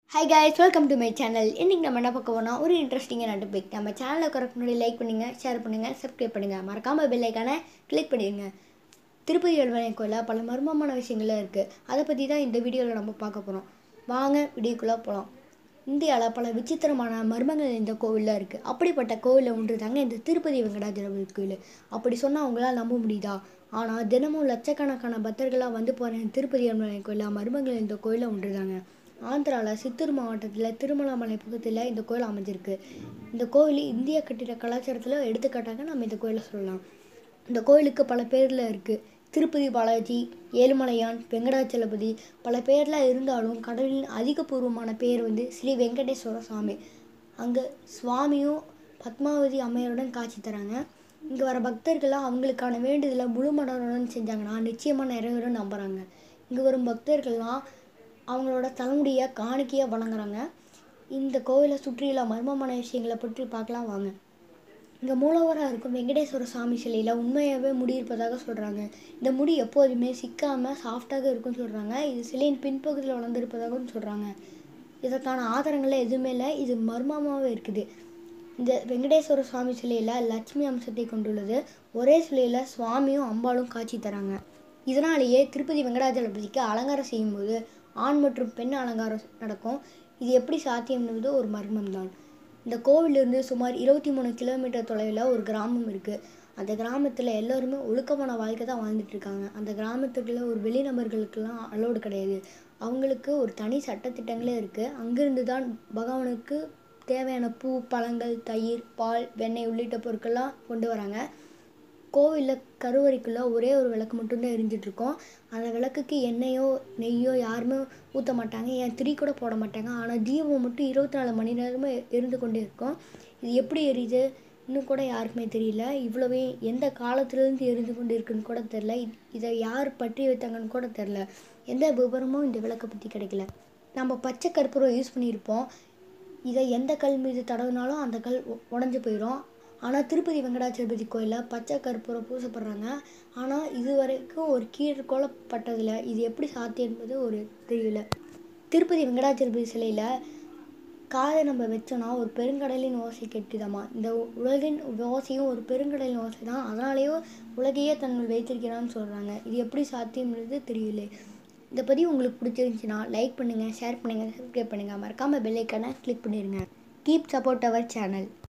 hi guys welcome to my channel இன்றைக்கி நம்ம என்ன பார்க்க போனால் ஒரு இன்ட்ரெஸ்டிங்கான டாபிக் நம்ம சேனலை கரெக்ட் முன்னாடி லைக் பண்ணுங்கள் ஷேர் பண்ணுங்கள் சப்ஸ்கிரைப் பண்ணுங்கள் மறக்காமல் பெல் ஐக்கானை கிளிக் பண்ணிடுங்க திருப்பதி எழுவனை கோயிலில் பல மர்மமான விஷயங்கள்லாம் இருக்குது அதை பற்றி தான் இந்த வீடியோவில் நம்ம பார்க்க போகிறோம் வாங்க வீடியோக்குள்ளே போகலாம் இந்தியாவில் பல விசித்திரமான மர்மங்கள் இந்த கோவிலில் இருக்குது அப்படிப்பட்ட கோவிலில் ஒன்று தாங்க இந்த திருப்பதி வெங்கடாஜலபதி கோயில் அப்படி சொன்னால் அவங்களால நம்ப முடியுதா ஆனால் தினமும் லட்சக்கணக்கான பக்தர்களாக வந்து போகிற திருப்பதி எழுவனை கோயிலில் மர்மங்கள் இந்த கோயிலில் ஒன்று தாங்க ஆந்திராவில் சித்தூர் மாவட்டத்தில் திருமலாமலை பக்கத்தில் இந்த கோயில் அமைஞ்சிருக்கு இந்த கோயில் இந்திய கட்டிட கலாச்சாரத்தில் எடுத்துக்காட்டாக நம்ம இந்த கோயிலை சொல்லலாம் இந்த கோயிலுக்கு பல பேரில் இருக்குது திருப்பதி பாலாஜி ஏழுமலையான் வெங்கடாச்சலபதி பல பேரில் இருந்தாலும் கடவுளின் அதிகபூர்வமான பேர் வந்து ஸ்ரீ வெங்கடேஸ்வர சுவாமி அங்கே சுவாமியும் பத்மாவதி அம்மையாருடன் காட்சி தராங்க இங்கே வர பக்தர்கள்லாம் அவங்களுக்கான வேண்டுதலை முழு மனதுடன் செஞ்சாங்கன்னா நிச்சயமாக நிறைவேறும் நம்புகிறாங்க இங்கே வரும் பக்தர்கள்லாம் அவங்களோட தலைமுடியை காணிக்கையாக வழங்குறாங்க இந்த கோவிலை சுற்றியுள்ள மர்மமான விஷயங்களை பற்றி பார்க்கலாம் வாங்க இங்கே மூலவராக இருக்கும் வெங்கடேஸ்வர சாமி சிலையில் உண்மையாகவே முடி இருப்பதாக சொல்கிறாங்க இந்த முடி எப்போதுமே சிக்காமல் சாஃப்டாக இருக்கும்னு சொல்கிறாங்க இது சிலையின் பின்பகுதியில் வளர்ந்துருப்பதாகவும் சொல்கிறாங்க இதற்கான ஆதாரங்கள் எதுவுமே இல்லை இது மர்மமாகவே இருக்குது இந்த வெங்கடேஸ்வர சுவாமி சிலையில் லட்சுமி அம்சத்தை கொண்டுள்ளது ஒரே சிலையில் சுவாமியும் அம்பாளும் காட்சி தராங்க இதனாலேயே திருப்பதி வெங்கடாஜலபதிக்கு அலங்காரம் செய்யும்போது ஆண் மற்றும் பெண் அலங்காரம் நடக்கும் இது எப்படி சாத்தியம் என்பது ஒரு மர்மம் தான் இந்த கோவிலிருந்து சுமார் இருபத்தி மூணு கிலோமீட்டர் தொலைவில் ஒரு கிராமம் இருக்குது அந்த கிராமத்தில் எல்லோருமே ஒழுக்கமான வாழ்க்கை தான் வாழ்ந்துட்டு இருக்காங்க அந்த கிராமத்துக்குள்ள ஒரு வெளிநபர்களுக்கெல்லாம் அலோடு கிடையாது அவங்களுக்கு ஒரு தனி சட்டத்திட்டங்களே இருக்குது அங்கிருந்து தான் பகவானுக்கு தேவையான பூ பழங்கள் தயிர் பால் வெண்ணெய் உள்ளிட்ட பொருட்கள்லாம் கொண்டு வராங்க கோவிலில் கருவறைக்குள்ளே ஒரே ஒரு விளக்கு மட்டும்தான் எரிஞ்சிட்டு இருக்கோம் அந்த விளக்குக்கு எண்ணெயோ நெய்யோ யாருமே ஊற்ற மாட்டாங்க ஏன் திரி கூட போட மாட்டாங்க ஆனால் தீபம் மட்டும் இருபத்தி நாலு மணி நேரமும் எரிந்து கொண்டே இருக்கும் இது எப்படி எரியுது இன்னும் கூட யாருக்குமே தெரியல இவ்வளவே எந்த காலத்துலேருந்து எரிந்து கொண்டு இருக்குன்னு கூட தெரில இதை யார் பற்றி வைத்தாங்கன்னு கூட தெரில எந்த விவரமும் இந்த விளக்கை பற்றி கிடைக்கல நம்ம பச்சை கற்பூரம் யூஸ் பண்ணியிருப்போம் இதை எந்த கல் மீது தடவினாலும் அந்த கல் உடஞ்சி போயிடும் ஆனால் திருப்பதி வெங்கடாச்சலபதி கோயிலில் பச்சை கற்பூரம் பூசப்படுறாங்க ஆனால் இது வரைக்கும் ஒரு கீழ் கொலப்பட்டதில் இது எப்படி சாத்தியம் என்பது ஒரு தெரியல திருப்பதி வெங்கடாச்சலபதி சிலையில் காதை நம்ம வச்சோன்னா ஒரு பெருங்கடலின் ஓசை கெட்டுதாமா இந்த உலகின் ஓசையும் ஒரு பெருங்கடலின் ஓசை தான் அதனாலேயும் உலகையே தன்னுள் வைத்திருக்கிறான்னு சொல்கிறாங்க இது எப்படி சாத்தியம்ன்றது தெரியல இதை பற்றி உங்களுக்கு பிடிச்சிருந்துச்சுன்னா லைக் பண்ணுங்கள் ஷேர் பண்ணுங்கள் சப்ஸ்கிரைப் பண்ணுங்கள் மறக்காமல் பெல்லைக்கான கிளிக் பண்ணிடுங்க கீப் சப்போர்ட் அவர் சேனல்